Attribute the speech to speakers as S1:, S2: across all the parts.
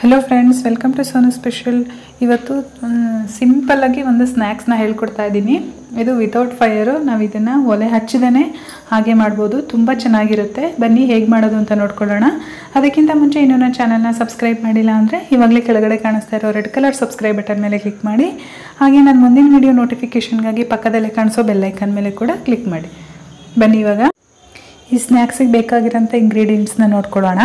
S1: hello friends welcome to Sonu special ಇವತ್ತು ಸಿಂಪಲ್ಲಾಗಿ ಒಂದು ಸ್ನ್ಯಾಕ್ಸ್ನ ಹೇಳ್ಕೊಡ್ತಾ ಇದ್ದೀನಿ ಇದು ವಿತೌಟ್ ಫೈರು ನಾವು ಇದನ್ನು ಒಲೆ ಹಚ್ಚಿದೇ ಹಾಗೆ ಮಾಡ್ಬೋದು ತುಂಬ ಚೆನ್ನಾಗಿರುತ್ತೆ ಬನ್ನಿ ಹೇಗೆ ಮಾಡೋದು ಅಂತ ನೋಡ್ಕೊಳ್ಳೋಣ ಅದಕ್ಕಿಂತ ಮುಂಚೆ ಇನ್ನೂ ನನ್ನ ಚಾನಲ್ನ ಸಬ್ಸ್ಕ್ರೈಬ್ ಮಾಡಿಲ್ಲ ಅಂದರೆ ಇವಾಗಲೇ ಕೆಳಗಡೆ ಕಾಣಿಸ್ತಾ ಇರೋ ರೆಡ್ ಕಲರ್ ಸಬ್ಸ್ಕ್ರೈಬ್ ಬಟನ್ ಮೇಲೆ ಕ್ಲಿಕ್ ಮಾಡಿ ಹಾಗೆ ನನ್ನ ಮುಂದಿನ ವಿಡಿಯೋ ನೋಟಿಫಿಕೇಷನ್ಗಾಗಿ ಪಕ್ಕದಲ್ಲೇ ಕಾಣಿಸೋ ಬೆಲ್ಲೈಕನ್ ಮೇಲೆ ಕೂಡ ಕ್ಲಿಕ್ ಮಾಡಿ ಬನ್ನಿ ಇವಾಗ ಈ ಸ್ನ್ಯಾಕ್ಸಿಗೆ ಬೇಕಾಗಿರೋಂಥ ಇಂಗ್ರೀಡಿಯೆಂಟ್ಸ್ನ ನೋಡ್ಕೊಳ್ಳೋಣ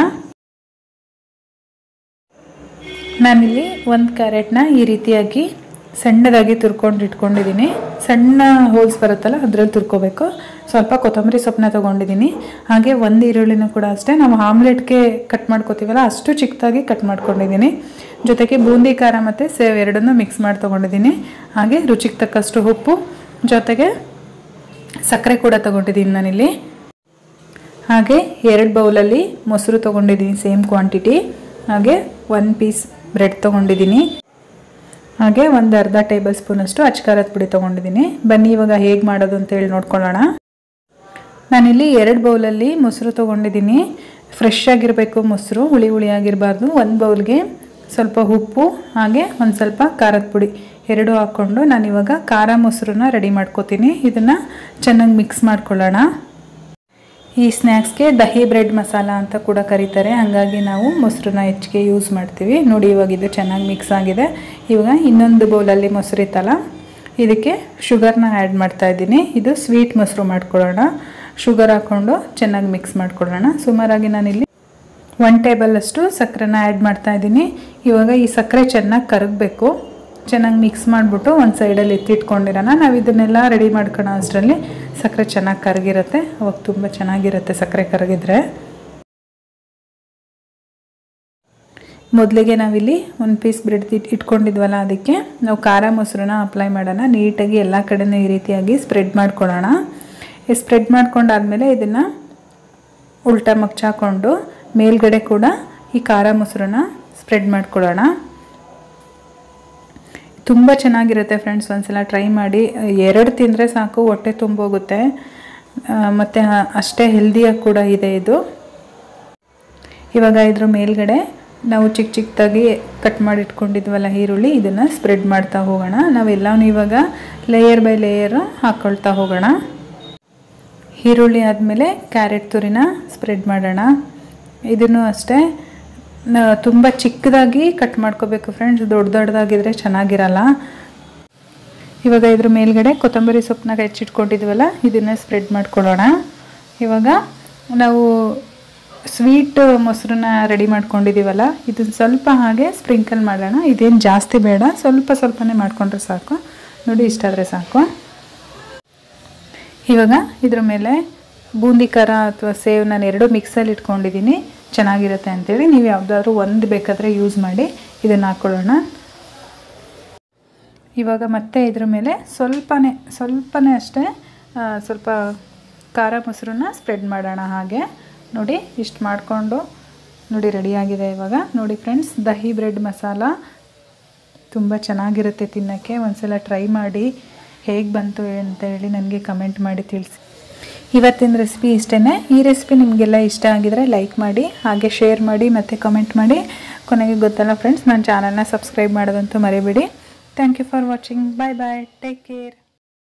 S1: ನಾನಿಲ್ಲಿ ಒಂದು ಕ್ಯಾರೆಟ್ನ ಈ ರೀತಿಯಾಗಿ ಸಣ್ಣದಾಗಿ ತುರ್ಕೊಂಡು ಇಟ್ಕೊಂಡಿದ್ದೀನಿ ಸಣ್ಣ ಹೋಲ್ಸ್ ಬರುತ್ತಲ್ಲ ಅದರಲ್ಲಿ ತುರ್ಕೋಬೇಕು ಸ್ವಲ್ಪ ಕೊತ್ತಂಬರಿ ಸೊಪ್ಪನ್ನ ತೊಗೊಂಡಿದ್ದೀನಿ ಹಾಗೆ ಒಂದು ಈರುಳ್ಳಿನೂ ಕೂಡ ಅಷ್ಟೇ ನಾವು ಆಮ್ಲೆಟ್ಗೆ ಕಟ್ ಮಾಡ್ಕೋತೀವಲ್ಲ ಅಷ್ಟು ಚಿಕ್ಕದಾಗಿ ಕಟ್ ಮಾಡ್ಕೊಂಡಿದ್ದೀನಿ ಜೊತೆಗೆ ಬೂಂದಿ ಖಾರ ಮತ್ತು ಸೇವ್ ಎರಡನ್ನೂ ಮಿಕ್ಸ್ ಮಾಡಿ ತೊಗೊಂಡಿದ್ದೀನಿ ಹಾಗೆ ರುಚಿಗೆ ತಕ್ಕಷ್ಟು ಉಪ್ಪು ಜೊತೆಗೆ ಸಕ್ಕರೆ ಕೂಡ ತೊಗೊಂಡಿದ್ದೀನಿ ನಾನಿಲ್ಲಿ ಹಾಗೆ ಎರಡು ಬೌಲಲ್ಲಿ ಮೊಸರು ತೊಗೊಂಡಿದ್ದೀನಿ ಸೇಮ್ ಕ್ವಾಂಟಿಟಿ ಹಾಗೆ ಒನ್ ಪೀಸ್ ಬ್ರೆಡ್ ತೊಗೊಂಡಿದ್ದೀನಿ ಹಾಗೆ ಒಂದು ಅರ್ಧ ಟೇಬಲ್ ಸ್ಪೂನಷ್ಟು ಅಚ್ಕಾರದ ಪುಡಿ ತೊಗೊಂಡಿದ್ದೀನಿ ಬನ್ನಿ ಇವಾಗ ಹೇಗೆ ಮಾಡೋದು ಅಂತೇಳಿ ನೋಡ್ಕೊಳ್ಳೋಣ ನಾನಿಲ್ಲಿ ಎರಡು ಬೌಲಲ್ಲಿ ಮೊಸರು ತೊಗೊಂಡಿದ್ದೀನಿ ಫ್ರೆಶ್ ಆಗಿರಬೇಕು ಮೊಸರು ಹುಳಿ ಹುಳಿ ಆಗಿರಬಾರ್ದು ಒಂದು ಬೌಲ್ಗೆ ಸ್ವಲ್ಪ ಉಪ್ಪು ಹಾಗೆ ಒಂದು ಸ್ವಲ್ಪ ಖಾರದ ಪುಡಿ ಎರಡು ಹಾಕ್ಕೊಂಡು ನಾನಿವಾಗ ಖಾರ ಮೊಸರನ್ನ ರೆಡಿ ಮಾಡ್ಕೋತೀನಿ ಇದನ್ನು ಚೆನ್ನಾಗಿ ಮಿಕ್ಸ್ ಮಾಡ್ಕೊಳ್ಳೋಣ ಈ ಸ್ನ್ಯಾಕ್ಸ್ಗೆ ದಹಿ ಬ್ರೆಡ್ ಮಸಾಲ ಅಂತ ಕೂಡ ಕರೀತಾರೆ ಹಾಗಾಗಿ ನಾವು ಮೊಸರನ್ನ ಹೆಚ್ಚಿಗೆ ಯೂಸ್ ಮಾಡ್ತೀವಿ ನೋಡಿ ಇವಾಗ ಇದು ಚೆನ್ನಾಗಿ ಮಿಕ್ಸ್ ಆಗಿದೆ ಇವಾಗ ಇನ್ನೊಂದು ಬೌಲಲ್ಲಿ ಮೊಸರು ಇತ್ತಲ್ಲ ಇದಕ್ಕೆ ಶುಗರ್ನ ಆ್ಯಡ್ ಮಾಡ್ತಾ ಇದ್ದೀನಿ ಇದು ಸ್ವೀಟ್ ಮೊಸರು ಮಾಡ್ಕೊಳ್ಳೋಣ ಶುಗರ್ ಹಾಕ್ಕೊಂಡು ಚೆನ್ನಾಗಿ ಮಿಕ್ಸ್ ಮಾಡ್ಕೊಳ್ಳೋಣ ಸುಮಾರಾಗಿ ನಾನಿಲ್ಲಿ ಒನ್ ಟೇಬಲಷ್ಟು ಸಕ್ಕರೆನ ಆ್ಯಡ್ ಮಾಡ್ತಾ ಇದ್ದೀನಿ ಇವಾಗ ಈ ಸಕ್ಕರೆ ಚೆನ್ನಾಗಿ ಕರಗಬೇಕು ಚೆನ್ನಾಗಿ ಮಿಕ್ಸ್ ಮಾಡಿಬಿಟ್ಟು ಒಂದು ಸೈಡಲ್ಲಿ ಎತ್ತಿಟ್ಕೊಂಡಿರೋಣ ನಾವು ಇದನ್ನೆಲ್ಲ ರೆಡಿ ಮಾಡ್ಕೊಳ್ಳೋ ಅಷ್ಟರಲ್ಲಿ ಸಕ್ಕರೆ ಚೆನ್ನಾಗಿ ಕರಗಿರುತ್ತೆ ಅವಾಗ ತುಂಬ ಚೆನ್ನಾಗಿರುತ್ತೆ ಸಕ್ಕರೆ ಕರಗಿದ್ರೆ ಮೊದಲಿಗೆ ನಾವಿಲ್ಲಿ ಒಂದು ಪೀಸ್ ಬ್ರೆಡ್ ಇಟ್ಕೊಂಡಿದ್ವಲ್ಲ ಅದಕ್ಕೆ ನಾವು ಖಾರ ಮೊಸರನ್ನ ಅಪ್ಲೈ ಮಾಡೋಣ ನೀಟಾಗಿ ಎಲ್ಲ ಕಡೆನೂ ಈ ರೀತಿಯಾಗಿ ಸ್ಪ್ರೆಡ್ ಮಾಡ್ಕೊಳ್ಳೋಣ ಈ ಸ್ಪ್ರೆಡ್ ಮಾಡ್ಕೊಂಡಾದಮೇಲೆ ಇದನ್ನು ಉಲ್ಟಾ ಮಗ್ಚಾಕೊಂಡು ಮೇಲ್ಗಡೆ ಕೂಡ ಈ ಖಾರ ಮೊಸರನ್ನ ಸ್ಪ್ರೆಡ್ ಮಾಡ್ಕೊಳ್ಳೋಣ ತುಂಬ ಚೆನ್ನಾಗಿರುತ್ತೆ ಫ್ರೆಂಡ್ಸ್ ಒಂದ್ಸಲ ಟ್ರೈ ಮಾಡಿ ಎರಡು ತಿಂದರೆ ಸಾಕು ಹೊಟ್ಟೆ ತುಂಬೋಗುತ್ತೆ ಮತ್ತು ಅಷ್ಟೇ ಹೆಲ್ದಿಯಾಗಿ ಕೂಡ ಇದೆ ಇದು ಇವಾಗ ಇದ್ರ ಮೇಲ್ಗಡೆ ನಾವು ಚಿಕ್ಕ ಚಿಕ್ಕದಾಗಿ ಕಟ್ ಮಾಡಿ ಇಟ್ಕೊಂಡಿದ್ವಲ್ಲ ಈರುಳ್ಳಿ ಇದನ್ನು ಸ್ಪ್ರೆಡ್ ಮಾಡ್ತಾ ಹೋಗೋಣ ನಾವೆಲ್ಲವೂ ಇವಾಗ ಲೇಯರ್ ಬೈ ಲೇಯರು ಹಾಕ್ಕೊಳ್ತಾ ಹೋಗೋಣ ಈರುಳ್ಳಿ ಆದಮೇಲೆ ಕ್ಯಾರೆಟ್ ತುರಿನ ಸ್ಪ್ರೆಡ್ ಮಾಡೋಣ ಇದನ್ನು ಅಷ್ಟೇ ತುಂಬ ಚಿಕ್ಕದಾಗಿ ಕಟ್ ಮಾಡ್ಕೋಬೇಕು ಫ್ರೆಂಡ್ಸ್ ದೊಡ್ಡ ದೊಡ್ಡದಾಗಿದ್ರೆ ಚೆನ್ನಾಗಿರಲ್ಲ ಇವಾಗ ಇದ್ರ ಮೇಲ್ಗಡೆ ಕೊತ್ತಂಬರಿ ಸೊಪ್ಪನ್ನ ಹೆಚ್ಚಿಟ್ಕೊಂಡಿದ್ವಲ್ಲ ಇದನ್ನು ಸ್ಪ್ರೆಡ್ ಮಾಡ್ಕೊಳ್ಳೋಣ ಇವಾಗ ನಾವು ಸ್ವೀಟ್ ಮೊಸರನ್ನ ರೆಡಿ ಮಾಡ್ಕೊಂಡಿದ್ದೀವಲ್ಲ ಇದನ್ನು ಸ್ವಲ್ಪ ಹಾಗೆ ಸ್ಪ್ರಿಂಕಲ್ ಮಾಡೋಣ ಇದೇನು ಜಾಸ್ತಿ ಬೇಡ ಸ್ವಲ್ಪ ಸ್ವಲ್ಪನೇ ಮಾಡಿಕೊಂಡ್ರೆ ಸಾಕು ನೋಡಿ ಇಷ್ಟಾದರೆ ಸಾಕು ಇವಾಗ ಇದ್ರ ಮೇಲೆ ಬೂಂದಿ ಖಾರ ಅಥವಾ ಸೇವ್ ನಾನು ಎರಡು ಮಿಕ್ಸಲ್ಲಿ ಇಟ್ಕೊಂಡಿದ್ದೀನಿ ಚೆನ್ನಾಗಿರುತ್ತೆ ಅಂತೇಳಿ ನೀವು ಯಾವುದಾದ್ರೂ ಒಂದು ಬೇಕಾದರೆ ಯೂಸ್ ಮಾಡಿ ಇದನ್ನು ಹಾಕ್ಕೊಳ್ಳೋಣ ಇವಾಗ ಮತ್ತೆ ಇದ್ರ ಮೇಲೆ ಸ್ವಲ್ಪನೇ ಸ್ವಲ್ಪನೇ ಅಷ್ಟೇ ಸ್ವಲ್ಪ ಖಾರ ಮೊಸರನ್ನ ಸ್ಪ್ರೆಡ್ ಮಾಡೋಣ ಹಾಗೆ ನೋಡಿ ಇಷ್ಟು ಮಾಡಿಕೊಂಡು ನೋಡಿ ರೆಡಿಯಾಗಿದೆ ಇವಾಗ ನೋಡಿ ಫ್ರೆಂಡ್ಸ್ ದಹಿ ಬ್ರೆಡ್ ಮಸಾಲ ತುಂಬ ಚೆನ್ನಾಗಿರುತ್ತೆ ತಿನ್ನೋಕ್ಕೆ ಒಂದ್ಸಲ ಟ್ರೈ ಮಾಡಿ ಹೇಗೆ ಬಂತು ಅಂತ ಹೇಳಿ ನನಗೆ ಕಮೆಂಟ್ ಮಾಡಿ ತಿಳಿಸಿ ಇವತ್ತಿನ ರೆಸಿಪಿ ಇಷ್ಟೇ ಈ ರೆಸಿಪಿ ನಿಮಗೆಲ್ಲ ಇಷ್ಟ ಆಗಿದರೆ ಲೈಕ್ ಮಾಡಿ ಹಾಗೆ ಶೇರ್ ಮಾಡಿ ಮತ್ತು ಕಮೆಂಟ್ ಮಾಡಿ ಕೊನೆಗೆ ಗೊತ್ತಲ್ಲ ಫ್ರೆಂಡ್ಸ್ ನನ್ನ ಚಾನಲ್ನ ಸಬ್ಸ್ಕ್ರೈಬ್ ಮಾಡೋದಂತೂ ಮರಿಬೇಡಿ thank you for watching bye bye take care